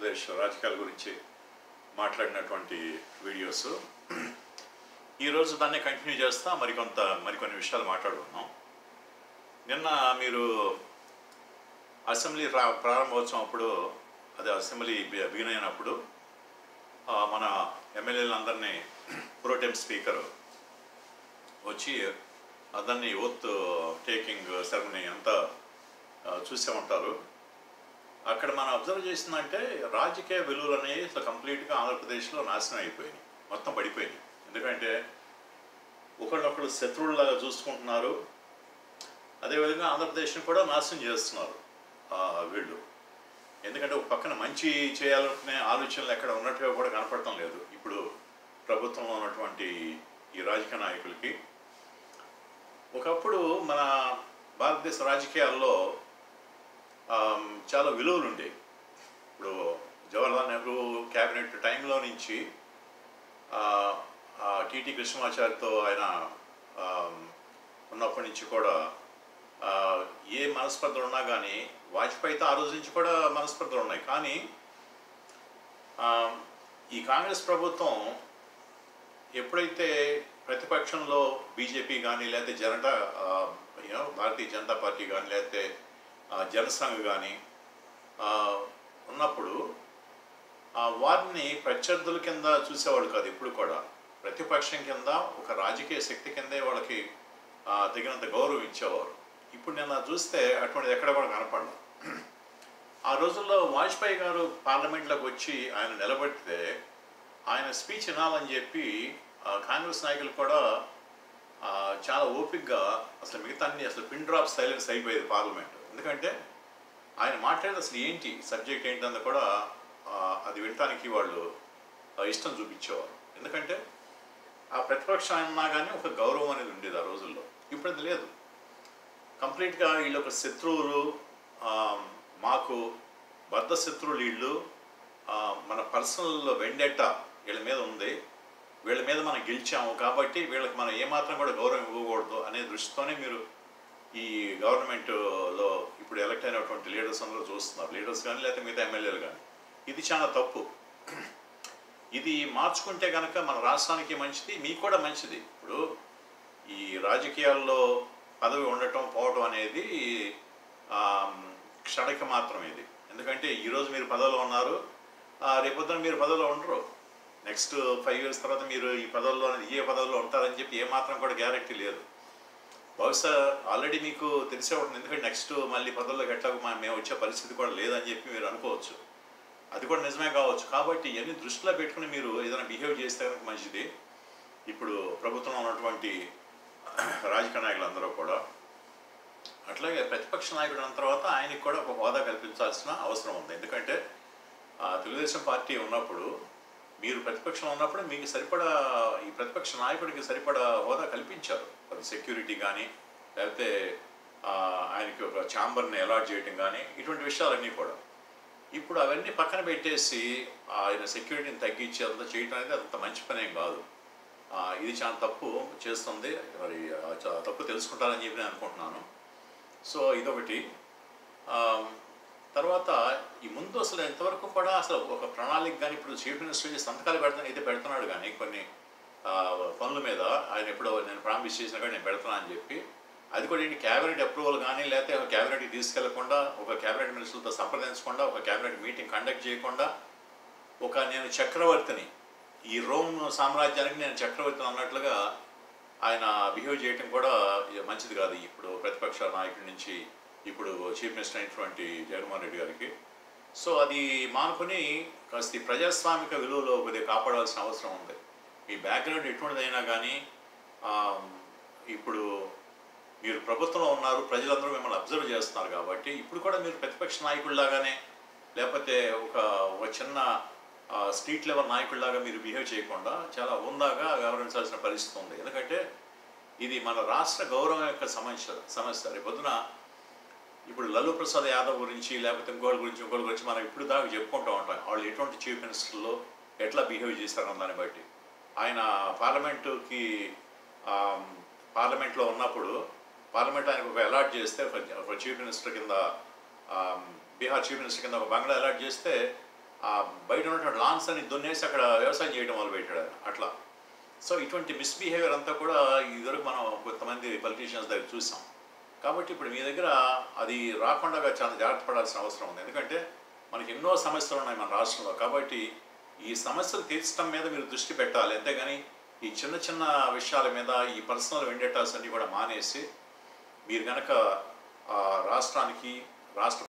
ఆంధ్రప్రదేశ్ రాజకీయాల గురించి మాట్లాడినటువంటి వీడియోస్ ఈరోజు దాన్ని కంటిన్యూ చేస్తా మరికొంత మరికొన్ని విషయాలు మాట్లాడుకున్నాం నిన్న మీరు అసెంబ్లీ రా- ప్రారంభోత్సవం అప్పుడు అదే అసెంబ్లీ బి- బిగిన్ అయినప్పుడు ఆ, మన ఎమ్మెల్యేలందరినీ ప్రోటెం స్పీకర్ వచ్చి అదన్ని ఓత్ టేకింగ్ సెరమనీ అంతా ఆ, చూసే ఉంటారు అక్కడ మనం అబ్జర్వ్ చేసిందంటే రాజకీయ విలువలు అనేవి అసలు కంప్లీట్గా ఆంధ్రప్రదేశ్లో నాశనం అయిపోయినాయి మొత్తం పడిపోయినాయి ఎందుకంటే ఒకళ్ళొకళ్ళు శత్రువుల్లాగా చూసుకుంటున్నారు అదేవిధంగా ఆంధ్రప్రదేశ్ని కూడా నాశనం చేస్తున్నారు ఆ, వీళ్ళు ఎందుకంటే ఒక పక్కన మంచి చేయాలనుకునే ఆలోచనలు ఎక్కడ ఉన్నట్టుగా కూడా కనపడటం లేదు ఇప్పుడు ప్రభుత్వంలో ఉన్నటువంటి ఈ రాజకీయ నాయకులకి ఒకప్పుడు మన భారతదేశ రాజకీయాల్లో ఆమ్, చాలా విలువలు ఉండేవి ఇప్పుడు జవహర్లాల్ నెహ్రూ క్యాబినెట్ టైంలో నుంచి ఆ, ఆ టీటీ కృష్ణమాచారితో ఆయన ఆమ్, ఉన్నప్పటి నుంచి కూడా ఆ, ఏ మనస్పర్ధలు ఉన్నా కానీ వాజ్పేయితో ఆ రోజు నుంచి కూడా మనస్పర్ధలు ఉన్నాయి కానీ ఆమ్, ఈ కాంగ్రెస్ ప్రభుత్వం ఎప్పుడైతే ప్రతిపక్షంలో బీజేపీ కానీ లేకపోతే జనతా యూనో భారతీయ జనతా పార్టీ కానీ లేకపోతే ఆ, జనసంఘ్ కానీ ఆ, ఉన్నప్పుడు ఆ, వారిని ప్రత్యర్థుల కింద చూసేవాడు కాదు ఇప్పుడు కూడా ప్రతిపక్షం కింద ఒక రాజకీయ శక్తి కిందే వాళ్ళకి ఆ, తగినంత గౌరవం ఇచ్చేవారు ఇప్పుడు నేను అది చూస్తే అటువంటిది ఎక్కడ కూడా కనపడలేదు ఆ రోజుల్లో వాజ్పేయి గారు పార్లమెంట్లోకి వచ్చి ఆయన నిలబెడితే ఆయన స్పీచ్ వినాలని చెప్పి ఆ, కాంగ్రెస్ నాయకులు కూడా ఆ, చాలా ఓపిక్గా అసలు మిగతా అన్ని అసలు పిన్ డ్రాప్ సైలెన్స్ అయిపోయేది పార్లమెంట్ ఎందుకంటే ఆయన మాట్లాడేది అసలు ఏంటి సబ్జెక్ట్ ఏంటంటే కూడా ఆ, అది వినటానికి వాళ్ళు ఆ, ఇష్టం చూపించేవారు ఎందుకంటే ఆ ప్రతిపక్షం అన్నా కానీ ఒక గౌరవం అనేది ఉండేది ఆ రోజుల్లో ఇప్పుడు అది లేదు కంప్లీట్గా వీళ్ళు ఒక శత్రువులు ఆ, మాకు బద్ధ శత్రువులు వీళ్ళు ఆ, మన పర్సనల్ వెండెట్ట వీళ్ళ మీద ఉంది వీళ్ళ మీద మనం గెలిచాము కాబట్టి వీళ్ళకి మనం ఏమాత్రం కూడా గౌరవం ఇవ్వకూడదు అనే దృష్టితోనే మీరు ఈ గవర్నమెంట్లో ఇప్పుడు ఎలక్ట్ అయినటువంటి లీడర్స్ అందరూ చూస్తున్నారు లీడర్స్ కానీ లేకపోతే మిగతా ఎమ్మెల్యేలు కానీ ఇది చాలా తప్పు ఇది మార్చుకుంటే కనుక మన రాష్ట్రానికి మంచిది మీకు కూడా మంచిది ఇప్పుడు ఈ రాజకీయాల్లో పదవి ఉండటం పోవటం అనేది ఆ, క్షణిక మాత్రం ఇది ఎందుకంటే ఈరోజు మీరు పదవిలో ఉన్నారు ఆ, రేపొద్దున మీరు పదవిలో ఉండరు నెక్స్ట్ ఫైవ్ ఇయర్స్ తర్వాత మీరు ఈ పదవుల్లో అనేది ఏ పదవిలో ఉంటారని చెప్పి ఏమాత్రం కూడా గ్యారెంటీ లేదు బహుశా ఆల్రెడీ మీకు తెలిసే ఉంటుంది ఎందుకంటే నెక్స్ట్ మళ్ళీ పదవుల్లోకి ఎట్లాగో మా- మేము వచ్చే పరిస్థితి కూడా లేదని చెప్పి మీరు అనుకోవచ్చు అది కూడా నిజమే కావచ్చు కాబట్టి ఇవన్నీ దృష్టిలో పెట్టుకుని మీరు ఏదైనా బిహేవ్ చేస్తే కనుక మంచిది ఇప్పుడు ప్రభుత్వంలో ఉన్నటువంటి రాజకీయ నాయకులందరూ కూడా అట్లాగే ప్రతిపక్ష నాయకుడు అన్న తర్వాత ఆయనకి కూడా ఒక హోదా కల్పించాల్సిన అవసరం ఉంది ఎందుకంటే ఆ, తెలుగుదేశం పార్టీ ఉన్నప్పుడు మీరు ప్రతిపక్షంలో ఉన్నప్పుడు మీకు సరిపడా ఈ ప్రతిపక్ష నాయకుడికి సరిపడా హోదా కల్పించారు అది సెక్యూరిటీ కానీ లేకపోతే ఆ, ఆయనకి ఒక ఛాంబర్ని అలాట్ చేయటం కానీ ఇటువంటి విషయాలన్నీ కూడా ఇప్పుడు అవన్నీ పక్కన పెట్టేసి ఆయన సెక్యూరిటీని తగ్గించి అంత చేయటం అనేది అంత మంచి పని ఏం కాదు ఆ, ఇది చాలా తప్పు చేస్తుంది మరి ఆ, చాలా తప్పు తెలుసుకుంటారని చెప్పి నేను అనుకుంటున్నాను సో ఇదొకటి ఆమ్, తర్వాత ఈ ముందు అసలు ఎంతవరకు కూడా అసలు ఒక ప్రణాళిక కానీ ఇప్పుడు చీఫ్ మినిస్టర్ చేసి సంతకాలు పెడతాను అయితే పెడుతున్నాడు కానీ కొన్ని ఆ, పనుల మీద ఆయన ఎప్పుడో నేను ప్రామిస్ చేసినా కూడా నేను పెడతాను అని చెప్పి అది కూడా ఏంటి క్యాబినెట్ అప్రూవల్ కానీ లేకపోతే ఒక క్యాబినెట్కి తీసుకెళ్లకుండా ఒక క్యాబినెట్ మినిస్టర్లతో సంప్రదించకుండా ఒక క్యాబినెట్ మీటింగ్ కండక్ట్ చేయకుండా ఒక నేను చక్రవర్తిని ఈ రోమ్ సామ్రాజ్యానికి నేను చక్రవర్తిని అన్నట్లుగా ఆయన బిహేవ్ చేయటం కూడా ఇక మంచిది కాదు ఇప్పుడు ప్రతిపక్ష నాయకుడి నుంచి ఇప్పుడు చీఫ్ మినిస్టర్ అయినటువంటి జగన్మోహన్ రెడ్డి గారికి సో అది మానుకొని కాస్త ఈ ప్రజాస్వామిక విలువలో కొద్దిగా కాపాడాల్సిన అవసరం ఉంది మీ బ్యాక్గ్రౌండ్ ఎటువంటిదైనా కానీ ఆ, ఇప్పుడు మీరు ప్రభుత్వంలో ఉన్నారు ప్రజలందరూ మిమ్మల్ని అబ్జర్వ్ చేస్తున్నారు కాబట్టి ఇప్పుడు కూడా మీరు ప్రతిపక్ష నాయకుల్లాగానే లేకపోతే ఒక ఒక చిన్న ఆ, స్ట్రీట్ లెవెల్ నాయకుల్లాగా మీరు బిహేవ్ చేయకుండా చాలా హుందాగా వ్యవహరించాల్సిన పరిస్థితి ఉంది ఎందుకంటే ఇది మన రాష్ట్ర గౌరవం యొక్క సమస్య సమస్య రేపు పొద్దున ఇప్పుడు లల్లు ప్రసాద్ యాదవ్ గురించి లేకపోతే ఇంకోటి గురించి ఇంకోటి గురించి మనం ఇప్పుడు దాకా చెప్పుకుంటూ ఉంటాం వాళ్ళు ఎటువంటి చీఫ్ మినిస్టర్లో ఎట్లా బిహేవ్ చేస్తారన్న దాన్ని బట్టి ఆయన పార్లమెంటుకి ఆమ్, పార్లమెంట్లో ఉన్నప్పుడు పార్లమెంట్ ఆయనకు ఒక అలాట్ చేస్తే ఒక- ఒక చీఫ్ మినిస్టర్ కింద ఆమ్, బీహార్ చీఫ్ మినిస్టర్ కింద ఒక బంగ్లా అలాట్ చేస్తే ఆ బయట ఉన్నటువంటి లాన్స్ అని దున్నేసి అక్కడ వ్యవసాయం చేయడం మొదలు పెట్టాడు ఆయన. అట్లా సో ఇటువంటి మిస్బిహేవియర్ అంతా కూడా ఇదివరకు మనం కొంతమంది పొలిటీషియన్స్ దగ్గర చూసాం కాబట్టి ఇప్పుడు మీ దగ్గర అది రాకుండా చాలా జాగ్రత్త పడాల్సిన అవసరం ఉంది ఎందుకంటే మనకి ఎన్నో సమస్యలు ఉన్నాయి మన రాష్ట్రంలో కాబట్టి ఈ సమస్యలు తీర్చడం మీద మీరు దృష్టి పెట్టాలి అంతేగాని ఈ చిన్న చిన్న విషయాల మీద ఈ పర్సనల్ వెండేటాస్ అన్ని కూడా మానేసి మీరు కనుక రాష్ట్రానికి రాష్ట్ర